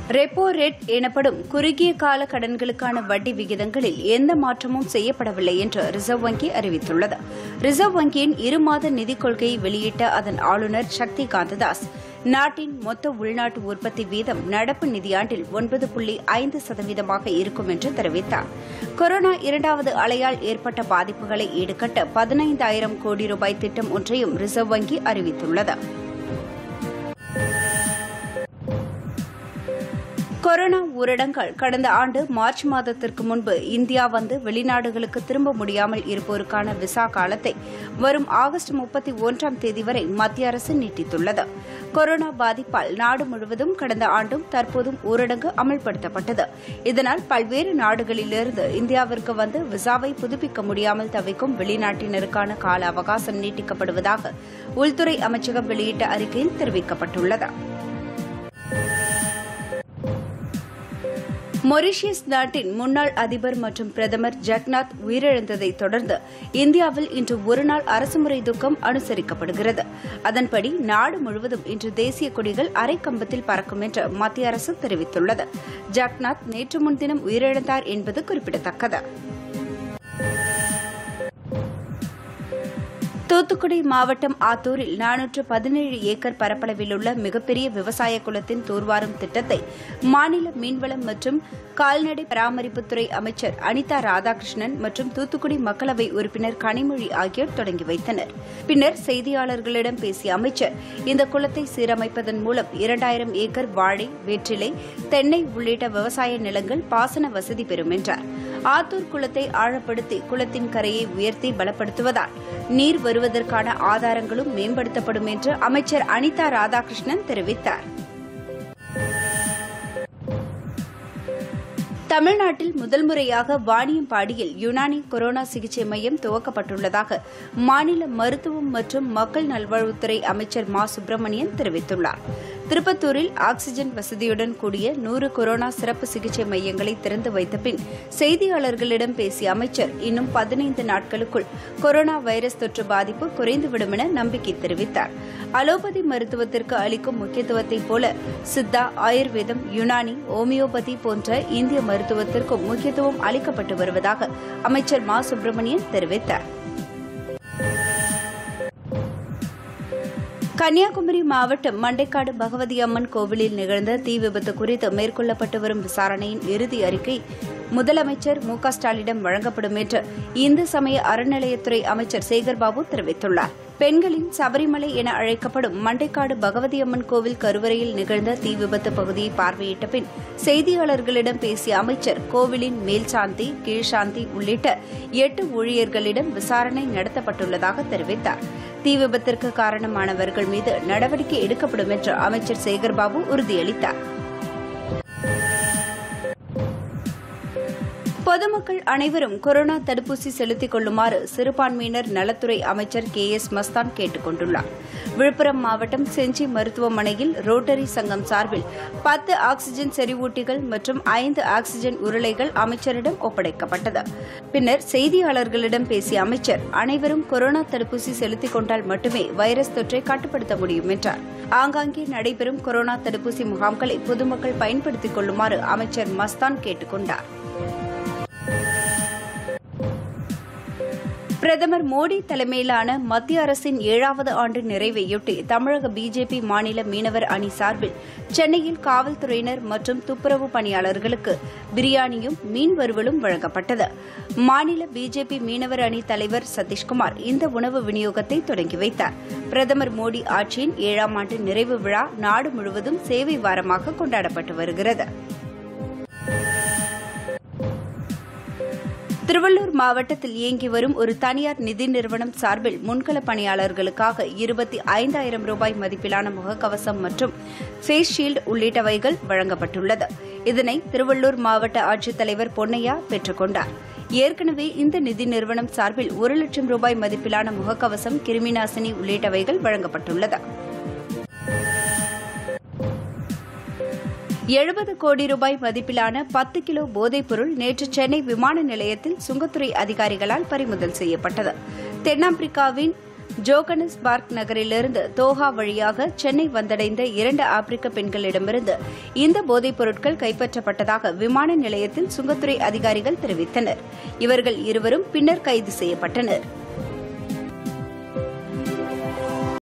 repo rate எனப்படும் குறுகிய கால கடன்களுக்கான வட்டி விகிதங்களில் எந்த மாற்றமும் செய்யப்படவில்லை என்று ரிசர்வ் வங்கி அறிவித்துள்ளது ரிசர்வ் வங்கியின் இருமாத நிதிக் கொள்கையை வெளியிட்ட அதன் ஆளுநர் சக்தி காந்ததாஸ் நாட்டின் மொத்த உள்நாட்டு உற்பத்தி வீதம் நடப்பு நிதியாண்டில் ஒன்பது புள்ளி ஐந்து சதவீதமாக இருக்கும் என்று தெரிவித்தார் கொரோனா இரண்டாவது அலையால் ஏற்பட்ட பாதிப்புகளை ஈடுகட்ட பதினைந்தாயிரம் கோடி ரூபாய் திட்டம் ஒன்றையும் ரிசர்வ் வங்கி அறிவித்துள்ளது கொரோனா ஊரடங்கால் கடந்த ஆண்டு மார்ச் மாதத்திற்கு முன்பு இந்தியா வந்து வெளிநாடுகளுக்கு திரும்ப முடியாமல் இருப்போருக்கான விசா காலத்தை வரும் ஆகஸ்ட் முப்பத்தி ஒன்றாம் தேதி வரை மத்திய அரசு நீட்டித்துள்ளது கொரோனா பாதிப்பால் நாடு முழுவதும் கடந்த ஆண்டும் தற்போதும் ஊரடங்கு அமல்படுத்தப்பட்டது இதனால் பல்வேறு நாடுகளிலிருந்து இந்தியாவிற்கு வந்து விசாவை புதுப்பிக்க முடியாமல் தவிக்கும் வெளிநாட்டினருக்கான கால அவகாசம் நீட்டிக்கப்படுவதாக உள்துறை அமைச்சகம் வெளியிட்ட அறிக்கையில் தெரிவிக்கப்பட்டுள்ளது மொரிஷியஸ் நாட்டின் முன்னாள் அதிபர் மற்றும் பிரதமர் ஜக்நாத் உயிரிழந்ததை தொடர்ந்து இந்தியாவில் இன்று ஒருநாள் அரசுமுறை துக்கம் அனுசரிக்கப்படுகிறது அதன்படி நாடு முழுவதும் இன்று தேசிய கொடிகள் அரைக்கம்பத்தில் பறக்கும் என்று மத்திய அரசு தெரிவித்துள்ளது ஜக்நாத் நேற்று முன்தினம் உயிரிழந்தார் என்பது குறிப்பிடத்தக்கது தூத்துக்குடி மாவட்டம் ஆத்தூரில் நானூற்று பதினேழு ஏக்கர் பரப்பளவில் உள்ள மிகப்பெரிய விவசாய குளத்தின் தூர்வாரும் திட்டத்தை மாநில மீன்வளம் மற்றும் கால்நடை பராமரிப்புத்துறை அமைச்சர் அனிதா ராதாகிருஷ்ணன் மற்றும் தூத்துக்குடி மக்களவை உறுப்பினர் கனிமொழி ஆகியோர் தொடங்கி வைத்தனர் பின்னர் செய்தியாளர்களிடம் பேசிய அமைச்சர் இந்த குளத்தை சீரமைப்பதன் மூலம் இரண்டாயிரம் ஏக்கர் வாழை வெற்றிலை தென்னை உள்ளிட்ட விவசாய நிலங்கள் பாசன வசதி பெறும் என்றார் ஆத்தூர் குளத்தை ஆழப்படுத்தி குளத்தின் கரையை உயர்த்தி பலப்படுத்துவதால் நீர் வருவதற்கான ஆதாரங்களும் மேம்படுத்தப்படும் என்று அமைச்சர் அனிதா ராதாகிருஷ்ணன் தெரிவித்தார் தமிழ்நாட்டில் முதல் முறையாக வாணியம்பாடியில் யுனானி கொரோனா சிகிச்சை மையம் துவக்கப்பட்டுள்ளதாக மாநில மருத்துவம் மற்றும் மக்கள் நல்வாழ்வுத்துறை அமைச்சர் மா சுப்பிரமணியன் தெரிவித்துள்ளார் திருப்பத்தூரில் ஆக்ஸிஜன் வசதியுடன் கூடிய நூறு கொரோனா சிறப்பு சிகிச்சை மையங்களை திறந்து வைத்த பின் செய்தியாளர்களிடம் பேசிய அமைச்சர் இன்னும் பதினைந்து நாட்களுக்குள் கொரோனா வைரஸ் தொற்று பாதிப்பு குறைந்துவிடும் என நம்பிக்கை தெரிவித்தார் அலோபதி மருத்துவத்திற்கு அளிக்கும் முக்கியத்துவத்தைப் போல சித்தா ஆயுர்வேதம் யுனானி ஓமியோபதி போன்ற இந்திய மருத்துவத்திற்கும் முக்கியத்துவம் அளிக்கப்பட்டு வருவதாக அமைச்சர் மா சுப்பிரமணியன் தெரிவித்தார் கன்னியாகுமரி மாவட்டம் மண்டைக்காடு பகவதி அம்மன் கோவிலில் நிகழ்ந்த தீ விபத்து குறித்து மேற்கொள்ளப்பட்டு வரும் விசாரணையின் இறுதி அறிக்கை முதலமைச்சர் மு க ஸ்டாலினிடம் வழங்கப்படும் என்று இந்து சமய அறநிலையத்துறை அமைச்சர் சேகர்பாபு தெரிவித்துள்ளார் பெண்களின் சபரிமலை என அழைக்கப்படும் மண்டைக்காடு பகவதி அம்மன் கோவில் கருவறையில் நிகழ்ந்த தீ விபத்து பகுதியை பார்வையிட்ட பின் செய்தியாளர்களிடம் பேசிய அமைச்சர் கோவிலின் மேல்சாந்தி கீழ்சாந்தி உள்ளிட்ட எட்டு ஊழியர்களிடம் விசாரணை நடத்தப்பட்டுள்ளதாக தெரிவித்தார் தீ விபத்திற்கு காரணமானவர்கள் மீது நடவடிக்கை எடுக்கப்படும் என்று அமைச்சர் சேகர்பாபு உறுதியளித்தார் பொதுமக்கள் அனைவரும் கொரோனா தடுப்பூசி செலுத்திக் கொள்ளுமாறு சிறுபான்மையினர் நலத்துறை அமைச்சர் கே எஸ் மஸ்தான் கேட்டுக் கொண்டுள்ளார் விழுப்புரம் மாவட்டம் செஞ்சி மருத்துவமனையில் ரோட்டரி சங்கம் சார்பில் பத்து ஆக்ஸிஜன் செறிவூட்டிகள் மற்றும் ஐந்து ஆக்ஸிஜன் உருளைகள் அமைச்சரிடம் ஒப்படைக்கப்பட்டது பின்னர் செய்தியாளர்களிடம் பேசிய அமைச்சர் அனைவரும் கொரோனா தடுப்பூசி செலுத்திக் கொண்டால் மட்டுமே வைரஸ் தொற்றை கட்டுப்படுத்த முடியும் என்றார் ஆங்காங்கே நடைபெறும் கொரோனா தடுப்பூசி முகாம்களை பொதுமக்கள் பயன்படுத்திக் கொள்ளுமாறு அமைச்சர் மஸ்தான் கேட்டுக் கொண்டார் பிரதமர் மோடி தலைமையிலான மத்திய அரசின் ஏழாவது ஆண்டு நிறைவையொட்டி தமிழக பிஜேபி மாநில மீனவர் அணி சார்பில் சென்னையில் காவல்துறையினர் மற்றும் துப்புரவு பணியாளர்களுக்கு பிரியாணியும் மீன் வறுவலும் வழங்கப்பட்டது மாநில பிஜேபி மீனவர் அணி தலைவர் சதீஷ்குமார் இந்த உணவு விநியோகத்தை தொடங்கி வைத்தார் பிரதமர் மோடி ஆட்சியின் ஏழாம் ஆண்டு நிறைவு விழா நாடு முழுவதும் சேவை வாரமாக கொண்டாடப்பட்டு வருகிறது திருவள்ளூர் மாவட்டத்தில் இயங்கி வரும் ஒரு தனியார் நிதி நிறுவனம் சார்பில் முன்கள பணியாளர்களுக்காக இருபத்தி ஐந்தாயிரம் ரூபாய் மதிப்பிலான முகக்கவசம் மற்றும் ஃபேஸ் ஷீல்டு உள்ளிட்டவைகள் வழங்கப்பட்டுள்ளது இதனை திருவள்ளூர் மாவட்ட ஆட்சித்தலைவர் பொன்னையா பெற்றுக் கொண்டார் ஏற்கனவே இந்த நிதி நிறுவனம் சார்பில் ஒரு லட்சம் ரூபாய் மதிப்பிலான முகக்கவசம் கிருமிநாசினி உள்ளிட்டவைகள் வழங்கப்பட்டுள்ளது எழுபது கோடி ரூபாய் மதிப்பிலான பத்து கிலோ போதைப்பொருள் நேற்று சென்னை விமான நிலையத்தில் சுங்கத்துறை அதிகாரிகளால் பறிமுதல் செய்யப்பட்டது தென்னாப்பிரிக்காவின் ஜோகனஸ்பார்க் நகரிலிருந்து தோஹா வழியாக சென்னை வந்தடைந்த இரண்டு ஆப்பிரிக்க பெண்களிடமிருந்து இந்த போதைப் பொருட்கள் கைப்பற்றப்பட்டதாக விமான நிலையத்தில் சுங்கத்துறை அதிகாரிகள் தெரிவித்தனர் இவர்கள் இருவரும் பின்னர் கைது செய்யப்பட்டனர்